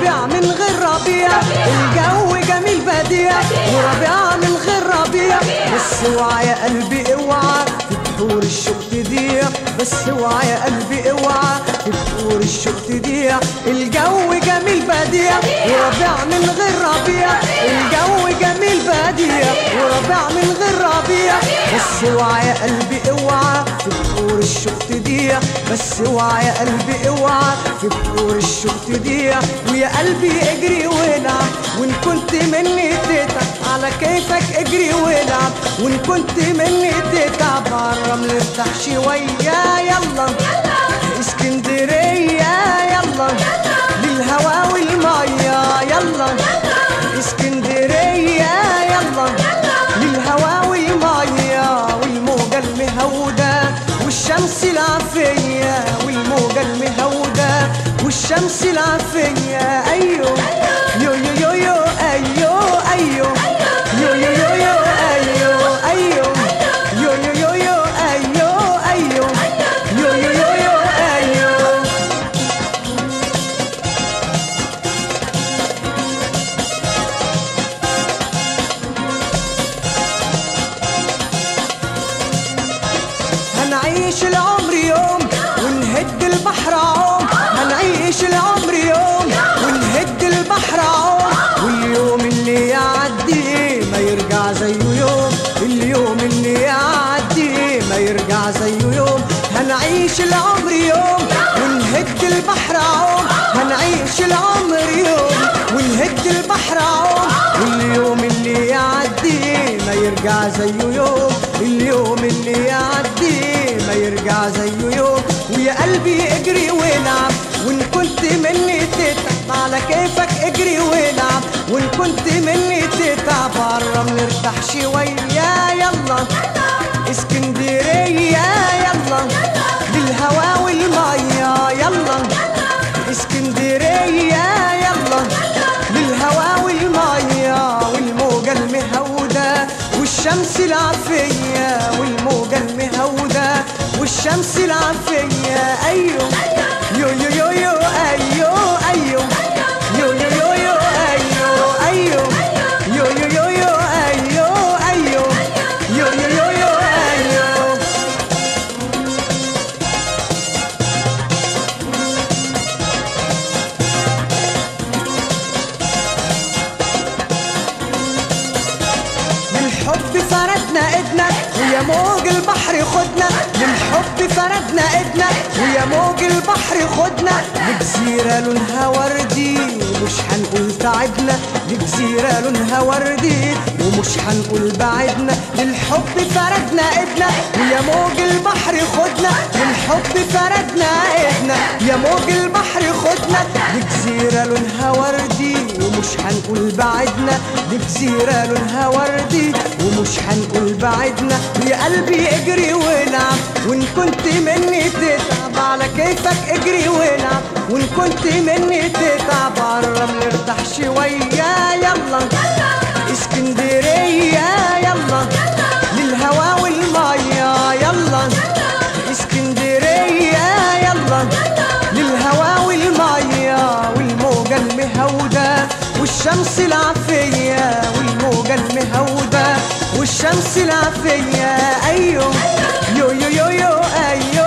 وربيع من غير ربيع الجو جميل بديع وربيع من غير ربيع بس اوعى يا قلبي اوعى في بحور الشوق تضيع بس اوعى يا قلبي اوعى في بحور الشوق تضيع الجو جميل بديع وربيع من غير ربيع الجو جميل بديع وربيع من غير ربيع بس اوعى يا قلبي اوعى في بحور الشوق تضيع بس اوعى يا قلبي اوعى في بحور الشوق تضيع ويا قلبي اجري والعب وان كنت مني تتعب على كيفك اجري والعب وان كنت مني تتعب الرمل ارتاح شوية يلا اسكندرية يلا للهوا والمية يلا اسكندرية يلا للهوا والمية والموجة المهودة والشمس العافية والموجة المهودة والشمس العافية أيوه يو يو يو يو أيوه أيوه يو يو يو يو أيوه أيوه يو يو يو يو أيوه أيوه يو يو يو يو أيوه هنعيش العمر يوم ونهد البحر عوم هنعيش العمر يوم ونهد البحر عوم واليوم اللي يعدي ما يرجع زيه يوم اليوم اللي يعدي ما يرجع زيه يوم هنعيش العمر يوم ونهد البحر عوم هنعيش العمر يوم ونهد البحر عوم واليوم اللي يعدي ما يرجع زيه يوم اليوم اللي يعدي ما يرجع زيه يوم ويا قلبي اجري والعب وان كنت مني تتعب على كيفك اجري والعب وان كنت مني تتعب الرمل ارتاح شوية يلا اسكندرية يلا للهوا والمية يلا اسكندرية يلا للهوا والمية والموجة المهودة والشمس العافية والموجة المهودة والشمس العافية أيوه يو يو يو يو أيوه أيوه يو يو يو يو أيوه أيوه يو يو يو يو أيوه أيوه يو يو يو يو أيوه للحب فردنا ايدنا ويا موج البحر خدنا للحب فردنا ايدنا ويا موج البحر خدنا لجزيرة لونها وردي ومش هنقول تعبنا لجزيرة لونها وردي ومش هنقول بعدنا للحب فردنا ايدنا ويا موج البحر خدنا للحب فردنا ايدنا يا موج البحر خدنا لجزيرة لونها وردي ومش هنقول بعدنا لجزيرة لونها وردي ومش هنقول بعدنا يا قلبي اجري والعب وان كنت مني تتعب على كيفك اجري والعب وان كنت مني تتعب على الرمل ارتاح شوية يلا اسكندرية يلا للهوا والمية يلا اسكندرية يلا للهوا والمية والموجة المهودة والشمس العافية والموجة المهودة والشمس العافية أيوه يو يو يو يو أيوه